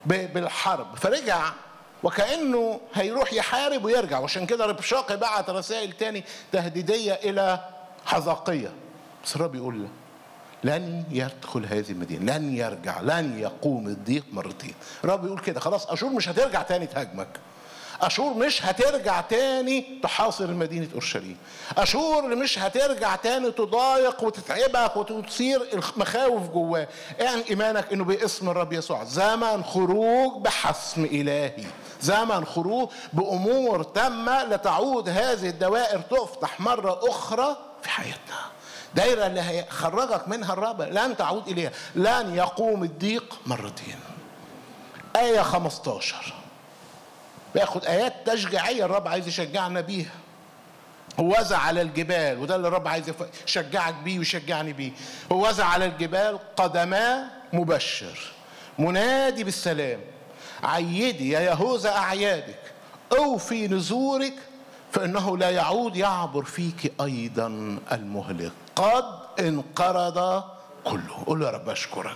ب- بالحرب فرجع وكانه هيروح يحارب ويرجع وعشان كده ربشاقي بعت رسائل تاني تهديديه الى حزقيه بس الرب يقول له لن يدخل هذه المدينه لن يرجع لن يقوم الضيق مرتين الرب يقول كده خلاص اشور مش هترجع تاني تهاجمك اشور مش هترجع تاني تحاصر مدينه اورشليم اشور مش هترجع تاني تضايق وتتعبك وتصير المخاوف جواه اعن ايمانك انه باسم الرب يسوع زمن خروج بحسم الهي زمن خروج بامور تامه لتعود هذه الدوائر تفتح مره اخرى في حياتنا دايره اللي هيخرجك منها الرب لن تعود اليها لن يقوم الضيق مرتين ايه 15 بياخد ايات تشجيعيه الرب عايز يشجعنا بيها هوذا على الجبال وده اللي الرب عايز يف- يشجعك بيه ويشجعني بيه هوذا على الجبال قدما مبشر منادي بالسلام عيدي يا يهوذا اعيادك اوفي نذورك فانه لا يعود يعبر فيك ايضا المهلك قد انقرض كله قول له يا رب اشكرك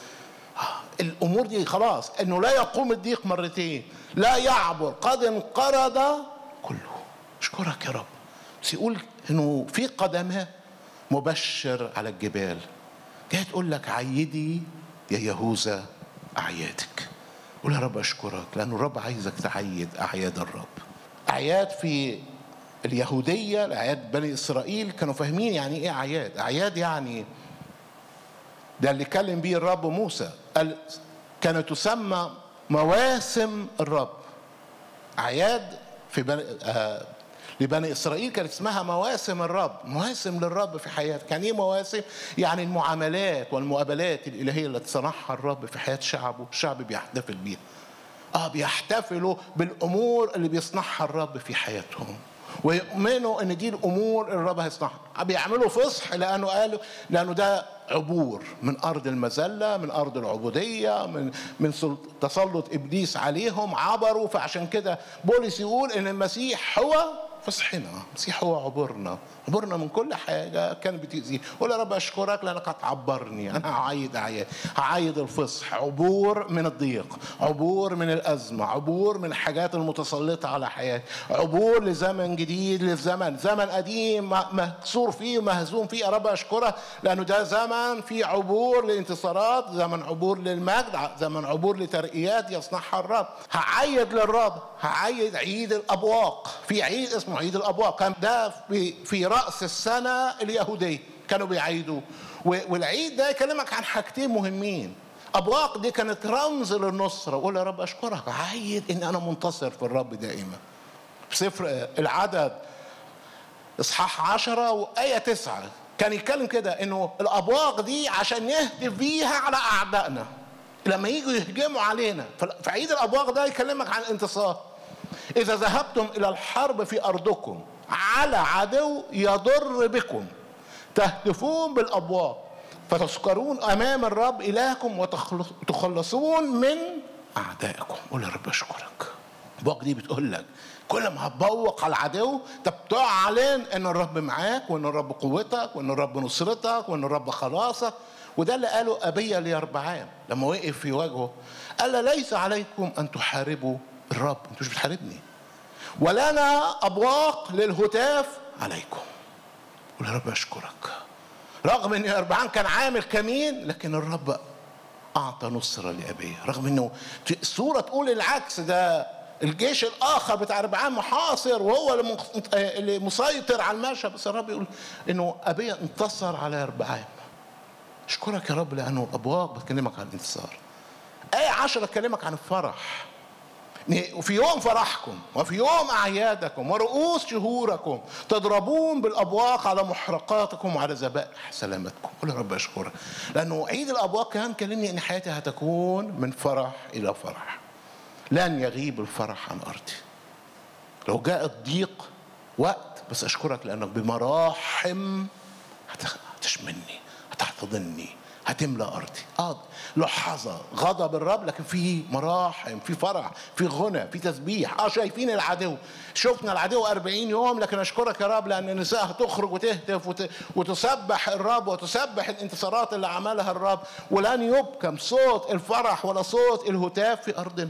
الامور دي خلاص انه لا يقوم الضيق مرتين لا يعبر قد انقرض كله اشكرك يا رب بس يقول انه في قدماء مبشر على الجبال جاي تقول لك عيدي يا يهوذا اعيادك قول يا رب اشكرك لانه الرب عايزك تعيد اعياد الرب اعياد في اليهوديه الاعياد بني اسرائيل كانوا فاهمين يعني ايه اعياد اعياد يعني ده اللي كلم بيه الرب موسى قال كانت تسمى مواسم الرب اعياد في بني آه لبني اسرائيل كانت اسمها مواسم الرب مواسم للرب في حياتك يعني ايه مواسم يعني المعاملات والمقابلات الالهيه التي صنعها الرب في حياه شعبه الشعب بيحتفل بيها اه بيحتفلوا بالامور اللي بيصنعها الرب في حياتهم ويؤمنوا ان دي الامور اللي الرب هيصنعها بيعملوا فصح لانه قالوا لانه ده عبور من ارض المذله من ارض العبوديه من من سل- تسلط ابليس عليهم عبروا فعشان كده بولس يقول ان المسيح هو فصحنا المسيح هو عبورنا عبورنا من كل حاجه كان بتاذيه قول يا رب اشكرك لانك هتعبرني انا هعيد اعياد هعيد الفصح عبور من الضيق عبور من الازمه عبور من الحاجات المتسلطه على حياتي عبور لزمن جديد لزمن زمن قديم م- مكسور فيه ومهزوم فيه يا رب اشكرك لانه ده زمن فيه عبور لانتصارات زمن عبور للمجد ع- زمن عبور لترقيات يصنعها الرب هعيد للرب هعيد عيد الابواق في عيد اسمه عيد الابواق كان ده في في راس السنه اليهوديه كانوا بيعيدوه و- والعيد ده يكلمك عن حاجتين مهمين ابواق دي كانت رمز للنصره قول يا رب اشكرك عيد ان انا منتصر في الرب دائما في سفر العدد اصحاح عشرة وآية تسعة كان يتكلم كده انه الابواق دي عشان نهتف بيها على اعدائنا لما يجوا يهجموا علينا في عيد الابواق ده يكلمك عن الانتصار اذا ذهبتم الى الحرب في ارضكم على عدو يضر بكم تهتفون بالابواق فتذكرون امام الرب الهكم وتخلصون من اعدائكم قول يا رب اشكرك الابواق دي بتقول لك كل ما هتبوق على العدو انت بتعلن ان الرب معاك وان الرب قوتك وان الرب نصرتك وان الرب خلاصك وده اللي قاله ابي ليربعام لما وقف في وجهه قال ليس عليكم ان تحاربوا الرب انتوا مش بتحاربني ولنا ابواق للهتاف عليكم قول يا رب اشكرك رغم ان اربعان كان عامل كمين لكن الرب اعطى نصره لابيه رغم انه الصوره تقول العكس ده الجيش الاخر بتاع اربعان محاصر وهو اللي مخ- اللي مسيطر على المشهد بس الرب يقول انه ابيه انتصر على اربعان اشكرك يا رب لانه الابواب بتكلمك عن الانتصار آية عشرة تكلمك عن الفرح وفي يوم فرحكم وفي يوم أعيادكم ورؤوس شهوركم تضربون بالأبواق على محرقاتكم وعلى ذبائح سلامتكم قول يا رب أشكرك لأنه عيد الأبواق كان كلمني أن حياتي هتكون من فرح إلى فرح لن يغيب الفرح عن أرضي لو جاء الضيق وقت بس أشكرك لأنك بمراحم هت- هتشملني هتحتضني هتملى ارضي اه لحظه غضب الرب لكن في مراحم في فرح في غنى في تسبيح اه شايفين العدو شفنا العدو 40 يوم لكن اشكرك يا رب لان النساء هتخرج وتهتف وت... وتسبح الرب وتسبح الانتصارات اللي عملها الرب ولن يبكم صوت الفرح ولا صوت الهتاف في ارضنا